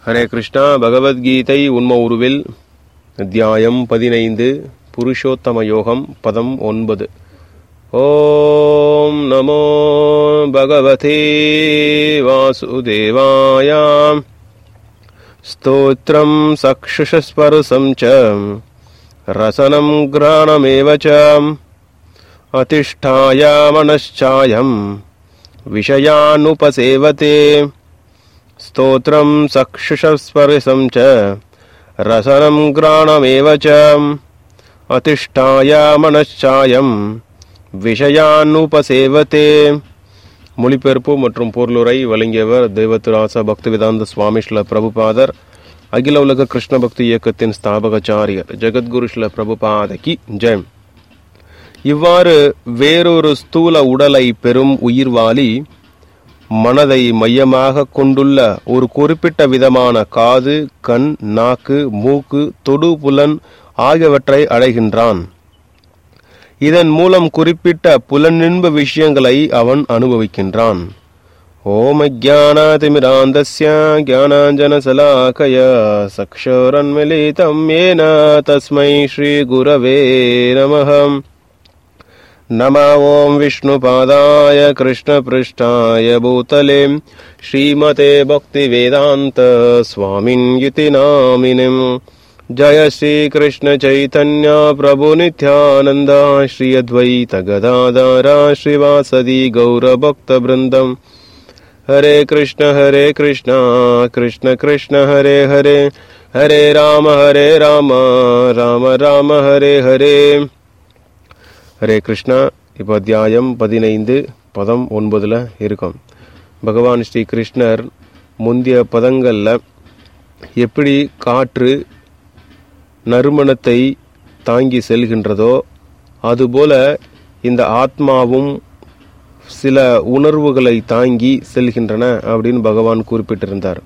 ஹரே கிருஷ்ணா பகவத்கீதை உண்ம உருவில் அத்தியாயம் பதினைந்து புருஷோத்தம யோகம் பதம் ஒன்பது ஓம் நமோ பகவதே வாசுதேவாயாம் स्तोत्रम् सक्षुषस्परुशम् च रसनम् घ्राणमेव च अतिष्ठायामनश्चायम् विषयानुपसेवते स्तोत्रम् सक्षुषस्परुशम् च रसनम् घ्राणमेव च அதிஷ்டாயாமனச்சாயம் விஷயானுபசேவத்தே மொழிபெயர்ப்பு மற்றும் பொருளுரை வழங்கியவர் தெய்வத்துராச பக்திவேதாந்த சுவாமி ஸ்ல பிரபுபாதர் அகில உலக கிருஷ்ண பக்தி இயக்கத்தின் ஸ்தாபகாச்சாரியர் ஜெகத்குரு ஸ்ல பிரபுபாதகி ஜெயம் இவ்வாறு வேறொரு ஸ்தூல உடலை பெறும் உயிர்வாளி மனதை மையமாக கொண்டுள்ள ஒரு குறிப்பிட்ட விதமான காது கண் நாக்கு மூக்கு தொடு புலன் ஆகியவற்றை அடைகின்றான் இதன் மூலம் குறிப்பிட்ட புலனின்ப விஷயங்களை அவன் அனுபவிக்கின்றான் ஓம ஜானாதிமிராந்தஸ்ய ஜானாஞ்சனசலாக்கய சக்ஷோரன்மிலிதம் ஏன தஸ்மை ஸ்ரீ குரவே நமகம் नम ॐ विष्णुपादाय कृष्णपृष्ठाय भूतले श्रीमते भक्तिवेदान्त स्वामिन् इति नामिनिम् जय श्रीकृष्णचैतन्य प्रभुनित्यानन्द श्री अद्वैत गदाधरा श्रीवासदि गौरभक्तवृन्दम् हरे कृष्ण हरे कृष्ण कृष्ण कृष्ण हरे हरे हरे राम हरे राम राम राम हरे हरे ஹரே கிருஷ்ணா இப்போ அத்தியாயம் பதினைந்து பதம் ஒன்பதுல இருக்கும் பகவான் ஸ்ரீ கிருஷ்ணர் முந்திய பதங்களில் எப்படி காற்று நறுமணத்தை தாங்கி செல்கின்றதோ அதுபோல இந்த ஆத்மாவும் சில உணர்வுகளை தாங்கி செல்கின்றன அப்படின்னு பகவான் குறிப்பிட்டிருந்தார்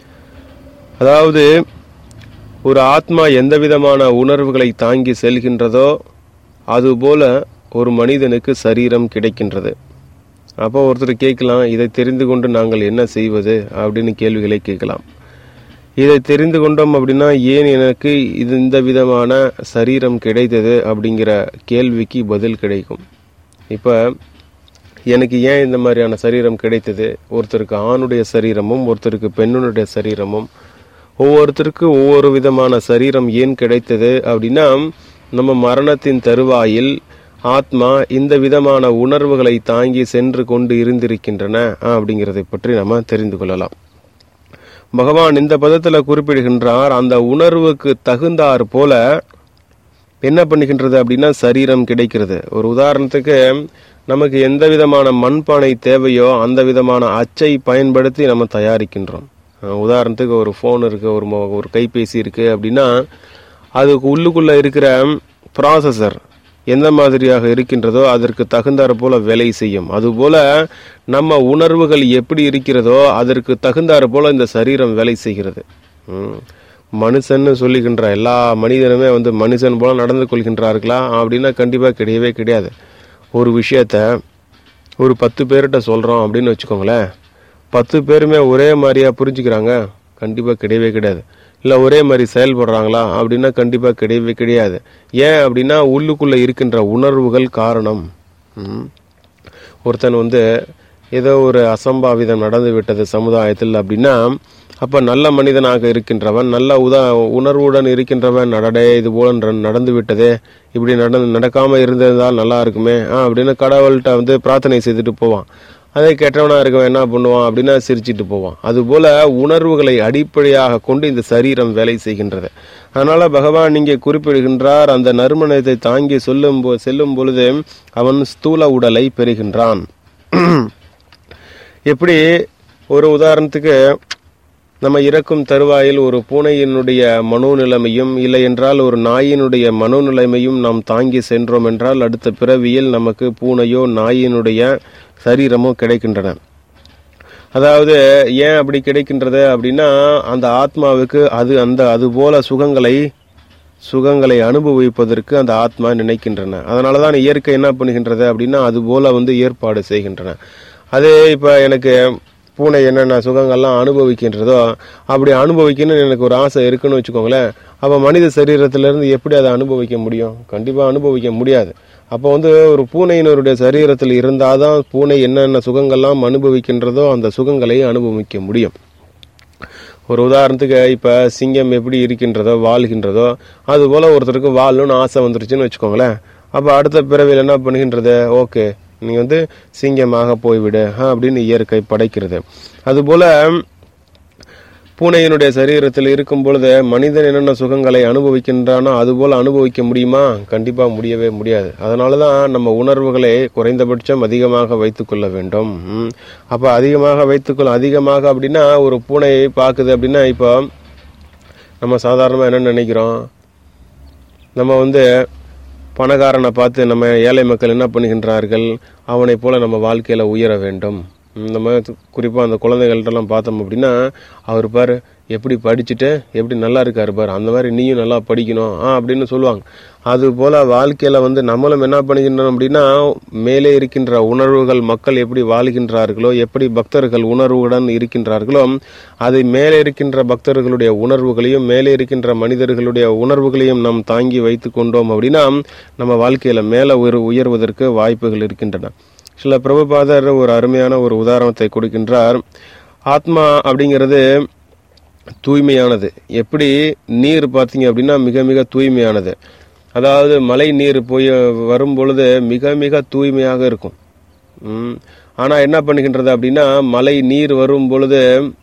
அதாவது ஒரு ஆத்மா எந்த விதமான உணர்வுகளை தாங்கி செல்கின்றதோ அதுபோல ஒரு மனிதனுக்கு சரீரம் கிடைக்கின்றது அப்போ ஒருத்தர் கேட்கலாம் இதை தெரிந்து கொண்டு நாங்கள் என்ன செய்வது அப்படின்னு கேள்விகளை கேட்கலாம் இதை தெரிந்து கொண்டோம் அப்படின்னா ஏன் எனக்கு இது இந்த விதமான சரீரம் கிடைத்தது அப்படிங்கிற கேள்விக்கு பதில் கிடைக்கும் இப்போ எனக்கு ஏன் இந்த மாதிரியான சரீரம் கிடைத்தது ஒருத்தருக்கு ஆணுடைய சரீரமும் ஒருத்தருக்கு பெண்ணுடைய சரீரமும் ஒவ்வொருத்தருக்கு ஒவ்வொரு விதமான சரீரம் ஏன் கிடைத்தது அப்படின்னா நம்ம மரணத்தின் தருவாயில் ஆத்மா இந்த விதமான உணர்வுகளை தாங்கி சென்று கொண்டு இருந்திருக்கின்றன அப்படிங்கிறதை பற்றி நம்ம தெரிந்து கொள்ளலாம் பகவான் இந்த பதத்துல குறிப்பிடுகின்றார் அந்த உணர்வுக்கு தகுந்தாற் போல என்ன பண்ணுகின்றது அப்படின்னா சரீரம் கிடைக்கிறது ஒரு உதாரணத்துக்கு நமக்கு எந்த விதமான மண்பானை தேவையோ அந்த விதமான அச்சை பயன்படுத்தி நம்ம தயாரிக்கின்றோம் உதாரணத்துக்கு ஒரு ஃபோன் இருக்கு ஒரு ஒரு கைபேசி இருக்கு அப்படின்னா அதுக்கு உள்ளுக்குள்ள இருக்கிற ப்ராசஸர் எந்த மாதிரியாக இருக்கின்றதோ அதற்கு தகுந்தாற் போல வேலை செய்யும் அதுபோல நம்ம உணர்வுகள் எப்படி இருக்கிறதோ அதற்கு தகுந்தாற் போல இந்த சரீரம் வேலை செய்கிறது மனுஷன்னு சொல்லுகின்ற எல்லா மனிதனுமே வந்து மனுஷன் போல நடந்து கொள்கின்றார்களா அப்படின்னா கண்டிப்பாக கிடையவே கிடையாது ஒரு விஷயத்த ஒரு பத்து பேர்கிட்ட சொல்கிறோம் அப்படின்னு வச்சுக்கோங்களேன் பத்து பேருமே ஒரே மாதிரியா புரிஞ்சுக்கிறாங்க கண்டிப்பாக கிடையவே கிடையாது இல்லை ஒரே மாதிரி செயல்படுறாங்களா அப்படின்னா கண்டிப்பாக கிடையவே கிடையாது ஏன் அப்படின்னா உள்ளுக்குள்ளே இருக்கின்ற உணர்வுகள் காரணம் ஒருத்தன் வந்து ஏதோ ஒரு அசம்பாவிதம் நடந்து விட்டது சமுதாயத்தில் அப்படின்னா அப்போ நல்ல மனிதனாக இருக்கின்றவன் நல்ல உதா உணர்வுடன் இருக்கின்றவன் நடடே இது போல நடந்து விட்டதே இப்படி நடந்து நடக்காம இருந்திருந்தால் நல்லா இருக்குமே ஆ அப்படின்னு கடவுள்கிட்ட வந்து பிரார்த்தனை செய்துட்டு போவான் அதை கெட்டவனா இருக்கவன் என்ன பண்ணுவான் அப்படின்னா சிரிச்சிட்டு போவான் அதுபோல உணர்வுகளை அடிப்படையாக கொண்டு இந்த சரீரம் வேலை செய்கின்றது அதனால பகவான் இங்கே குறிப்பிடுகின்றார் அந்த நறுமணத்தை தாங்கி சொல்லும் செல்லும் பொழுது அவன் ஸ்தூல உடலை பெறுகின்றான் எப்படி ஒரு உதாரணத்துக்கு நம்ம இறக்கும் தருவாயில் ஒரு பூனையினுடைய மனோநிலைமையும் இல்லை என்றால் ஒரு நாயினுடைய மனோநிலைமையும் நாம் தாங்கி சென்றோம் என்றால் அடுத்த பிறவியில் நமக்கு பூனையோ நாயினுடைய சரீரமோ கிடைக்கின்றன அதாவது ஏன் அப்படி கிடைக்கின்றது அப்படின்னா அந்த ஆத்மாவுக்கு அது அந்த அது போல சுகங்களை சுகங்களை அனுபவிப்பதற்கு அந்த ஆத்மா நினைக்கின்றன அதனால தான் இயற்கை என்ன பண்ணுகின்றது அப்படின்னா அது போல வந்து ஏற்பாடு செய்கின்றன அதே இப்போ எனக்கு பூனை என்னென்ன சுகங்கள்லாம் அனுபவிக்கின்றதோ அப்படி அனுபவிக்கணும்னு எனக்கு ஒரு ஆசை இருக்குன்னு வச்சுக்கோங்களேன் அப்போ மனித சரீரத்திலிருந்து எப்படி அதை அனுபவிக்க முடியும் கண்டிப்பாக அனுபவிக்க முடியாது அப்போ வந்து ஒரு பூனையினருடைய சரீரத்தில் இருந்தாதான் பூனை என்னென்ன சுகங்கள்லாம் அனுபவிக்கின்றதோ அந்த சுகங்களை அனுபவிக்க முடியும் ஒரு உதாரணத்துக்கு இப்போ சிங்கம் எப்படி இருக்கின்றதோ வாழ்கின்றதோ அதுபோல் ஒருத்தருக்கு வாழணும்னு ஆசை வந்துருச்சுன்னு வச்சுக்கோங்களேன் அப்போ அடுத்த பிறவியில் என்ன பண்ணுகின்றது ஓகே நீ வந்து சிங்கமாக போய்விடு ஆ, அப்படின்னு இயற்கை படைக்கிறது அதுபோல் பூனையினுடைய சரீரத்தில் இருக்கும் பொழுது மனிதன் என்னென்ன சுகங்களை அனுபவிக்கின்றானோ அதுபோல் அனுபவிக்க முடியுமா கண்டிப்பாக முடியவே முடியாது அதனால தான் நம்ம உணர்வுகளை குறைந்தபட்சம் அதிகமாக வைத்துக்கொள்ள வேண்டும் ம். அப்போ அதிகமாக வைத்துக்கொள்ள அதிகமாக அப்படின்னா ஒரு பூனையை பார்க்குது அப்படின்னா இப்போ நம்ம சாதாரணமாக என்ன நினைக்கிறோம் நம்ம வந்து பணக்காரனை பார்த்து நம்ம ஏழை மக்கள் என்ன பண்ணுகின்றார்கள் அவனைப் போல நம்ம வாழ்க்கையில் உயர வேண்டும் ம், நம்ம குறிப்பாக அந்த குழந்தைகள்ட்டெல்லாம் பார்த்தோம் அப்படின்னா அவர் பாரு எப்படி படிச்சுட்டு எப்படி நல்லா இருக்காரு பாரு அந்த மாதிரி நீயும் நல்லா படிக்கணும் ஆ அப்படின்னு சொல்லுவாங்க அது போல வாழ்க்கையில வந்து நம்மளும் என்ன பண்ணுகின்றோம் அப்படின்னா மேலே இருக்கின்ற உணர்வுகள் மக்கள் எப்படி வாழ்கின்றார்களோ எப்படி பக்தர்கள் உணர்வுடன் இருக்கின்றார்களோ அது மேலே இருக்கின்ற பக்தர்களுடைய உணர்வுகளையும் மேலே இருக்கின்ற மனிதர்களுடைய உணர்வுகளையும் நாம் தாங்கி வைத்து கொண்டோம் அப்படின்னா நம்ம வாழ்க்கையில மேல உயர் உயர்வதற்கு வாய்ப்புகள் இருக்கின்றன சில பிரபுபாதர் ஒரு அருமையான ஒரு உதாரணத்தை கொடுக்கின்றார் ஆத்மா அப்படிங்கிறது தூய்மையானது எப்படி நீர் பார்த்தீங்க அப்படின்னா மிக மிக தூய்மையானது அதாவது மழை நீர் போய் வரும் பொழுது மிக மிக தூய்மையாக இருக்கும் ம். ஆனா என்ன பண்ணுகின்றது அப்படின்னா மழை நீர் வரும் பொழுது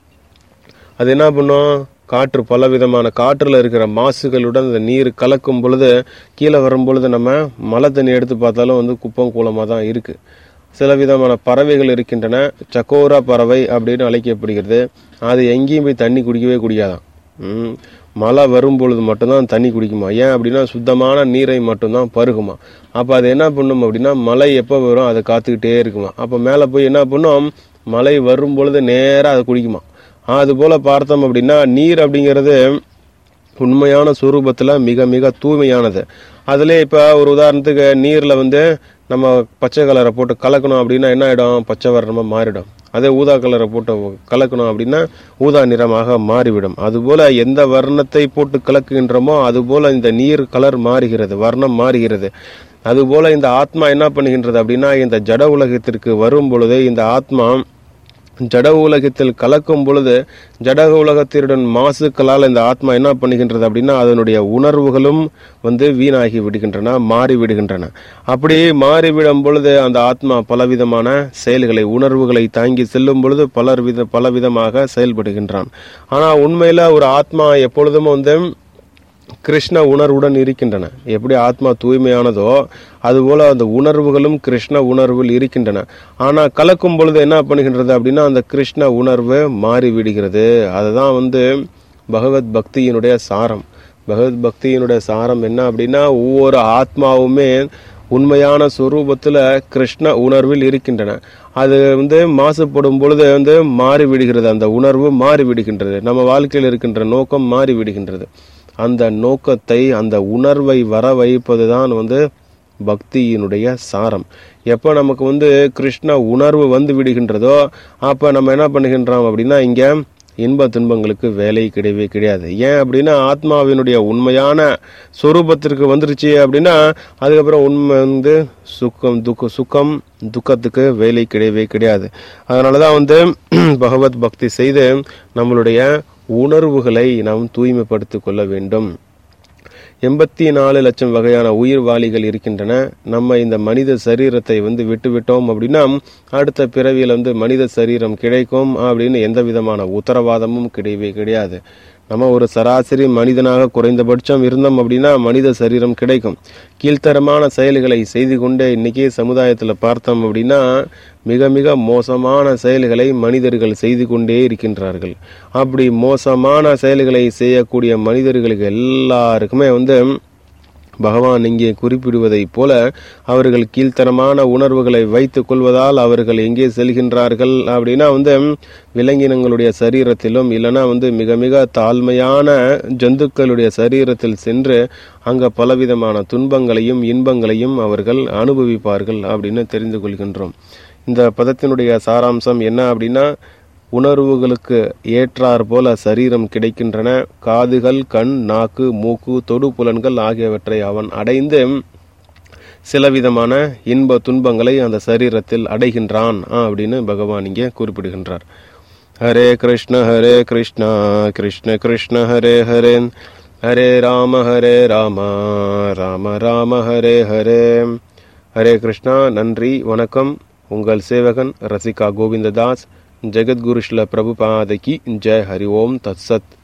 அது என்ன பண்ணும் காற்று பலவிதமான காற்றுல இருக்கிற மாசுகளுடன் அந்த நீர் கலக்கும் பொழுது கீழே வரும் பொழுது நம்ம மழை தண்ணி எடுத்து பார்த்தாலும் வந்து குப்பம் கூலமாக தான் இருக்கு சில விதமான பறவைகள் இருக்கின்றன சக்கோரா பறவை அப்படின்னு அழைக்கப்படுகிறது அது எங்கேயும் போய் தண்ணி குடிக்கவே குடிக்காதான் ம். மழை வரும் பொழுது மட்டும்தான் தண்ணி குடிக்குமா ஏன் அப்படின்னா சுத்தமான நீரை மட்டும்தான் பருகுமா அப்போ அது என்ன பண்ணும் அப்படின்னா மழை எப்போ வரும் அதை காத்துக்கிட்டே இருக்குமா அப்போ மேலே போய் என்ன பண்ணும் மழை வரும் பொழுது நேராக அதை குடிக்குமா அது போல பார்த்தோம் அப்படின்னா நீர் அப்படிங்கிறது உண்மையான சுரூபத்தில் மிக மிக தூய்மையானது அதிலே இப்போ ஒரு உதாரணத்துக்கு நீரில் வந்து நம்ம பச்சை கலரை போட்டு கலக்கணும் அப்படின்னா என்ன ஆகிடும் பச்சை வர்ணமாக மாறிடும் அதே ஊதா கலரை போட்டு கலக்கணும் அப்படின்னா ஊதா நிறமாக மாறிவிடும் அதுபோல எந்த வர்ணத்தை போட்டு கலக்குகின்றோமோ அதுபோல இந்த நீர் கலர் மாறுகிறது வர்ணம் மாறுகிறது அதுபோல இந்த ஆத்மா என்ன பண்ணுகின்றது அப்படின்னா இந்த ஜட உலகத்திற்கு வரும் பொழுது இந்த ஆத்மா ஜட உலகத்தில் கலக்கும் பொழுது ஜட உலகத்தினுடன் மாசுக்களால் இந்த ஆத்மா என்ன பண்ணுகின்றது அப்படின்னா அதனுடைய உணர்வுகளும் வந்து வீணாகி விடுகின்றன மாறி விடுகின்றன அப்படி மாறிவிடும் பொழுது அந்த ஆத்மா பலவிதமான செயல்களை உணர்வுகளை தாங்கி செல்லும் பொழுது பலர் வித பலவிதமாக செயல்படுகின்றான் ஆனா உண்மையில ஒரு ஆத்மா எப்பொழுதும் வந்து கிருஷ்ண உணர்வுடன் இருக்கின்றன எப்படி ஆத்மா தூய்மையானதோ அதுபோல அந்த உணர்வுகளும் கிருஷ்ண உணர்வில் இருக்கின்றன ஆனா கலக்கும் பொழுது என்ன பண்ணுகின்றது அப்படின்னா அந்த கிருஷ்ண உணர்வு மாறி விடுகிறது அதுதான் வந்து பகவத் பக்தியினுடைய சாரம் பகவத் பக்தியினுடைய சாரம் என்ன அப்படின்னா ஒவ்வொரு ஆத்மாவுமே உண்மையான சொரூபத்துல கிருஷ்ண உணர்வில் இருக்கின்றன அது வந்து மாசுபடும் பொழுது வந்து மாறி விடுகிறது அந்த உணர்வு மாறி விடுகின்றது நம்ம வாழ்க்கையில் இருக்கின்ற நோக்கம் மாறி விடுகின்றது அந்த நோக்கத்தை அந்த உணர்வை வர வைப்பதுதான் வந்து பக்தியினுடைய சாரம் எப்போ நமக்கு வந்து கிருஷ்ண உணர்வு வந்து விடுகின்றதோ அப்போ நம்ம என்ன பண்ணுகின்றோம் அப்படின்னா இங்கே இன்ப துன்பங்களுக்கு வேலை கிடையவே கிடையாது ஏன் அப்படின்னா ஆத்மாவினுடைய உண்மையான சொரூபத்திற்கு வந்துருச்சு அப்படின்னா அதுக்கப்புறம் உண்மை வந்து சுக்கம் துக்க சுக்கம் துக்கத்துக்கு வேலை கிடையவே கிடையாது அதனால தான் வந்து பகவத் பக்தி செய்து நம்மளுடைய உணர்வுகளை நாம் தூய்மைப்படுத்திக் கொள்ள வேண்டும் எண்பத்தி நாலு லட்சம் வகையான உயிர்வாளிகள் இருக்கின்றன நம்ம இந்த மனித சரீரத்தை வந்து விட்டுவிட்டோம் அப்படின்னா அடுத்த பிறவியில் வந்து மனித சரீரம் கிடைக்கும் அப்படின்னு எந்த விதமான உத்தரவாதமும் கிடையவே கிடையாது நம்ம ஒரு சராசரி மனிதனாக குறைந்தபட்சம் இருந்தோம் அப்படின்னா மனித சரீரம் கிடைக்கும் கீழ்த்தரமான செயல்களை செய்து கொண்டே இன்னைக்கு சமுதாயத்தில் பார்த்தோம் அப்படின்னா மிக மிக மோசமான செயல்களை மனிதர்கள் செய்து கொண்டே இருக்கின்றார்கள் அப்படி மோசமான செயல்களை செய்யக்கூடிய மனிதர்களுக்கு எல்லாருக்குமே வந்து பகவான் இங்கே குறிப்பிடுவதைப் போல அவர்கள் கீழ்த்தரமான உணர்வுகளை வைத்துக் கொள்வதால் அவர்கள் எங்கே செல்கின்றார்கள் அப்படின்னா வந்து விலங்கினங்களுடைய சரீரத்திலும் இல்லைன்னா வந்து மிக மிக தாழ்மையான ஜந்துக்களுடைய சரீரத்தில் சென்று அங்க பலவிதமான துன்பங்களையும் இன்பங்களையும் அவர்கள் அனுபவிப்பார்கள் அப்படின்னு தெரிந்து கொள்கின்றோம் இந்த பதத்தினுடைய சாராம்சம் என்ன அப்படின்னா உணர்வுகளுக்கு ஏற்றார் போல சரீரம் கிடைக்கின்றன காதுகள் கண் நாக்கு மூக்கு தொடு புலன்கள் ஆகியவற்றை அவன் அடைந்து சிலவிதமான இன்ப துன்பங்களை அந்த சரீரத்தில் அடைகின்றான் அப்படின்னு பகவான் இங்கே குறிப்பிடுகின்றார் ஹரே கிருஷ்ண ஹரே கிருஷ்ணா கிருஷ்ண கிருஷ்ண ஹரே ஹரே ஹரே ராம ஹரே ராம ராம ராம ஹரே ஹரே ஹரே கிருஷ்ணா நன்றி வணக்கம் உங்கள் சேவகன் ரசிகா கோவிந்ததாஸ் ஜெகத்குரு ஸ்ல பிரபுபாதகி ஜெய் ஹரி ஓம் தத்சத்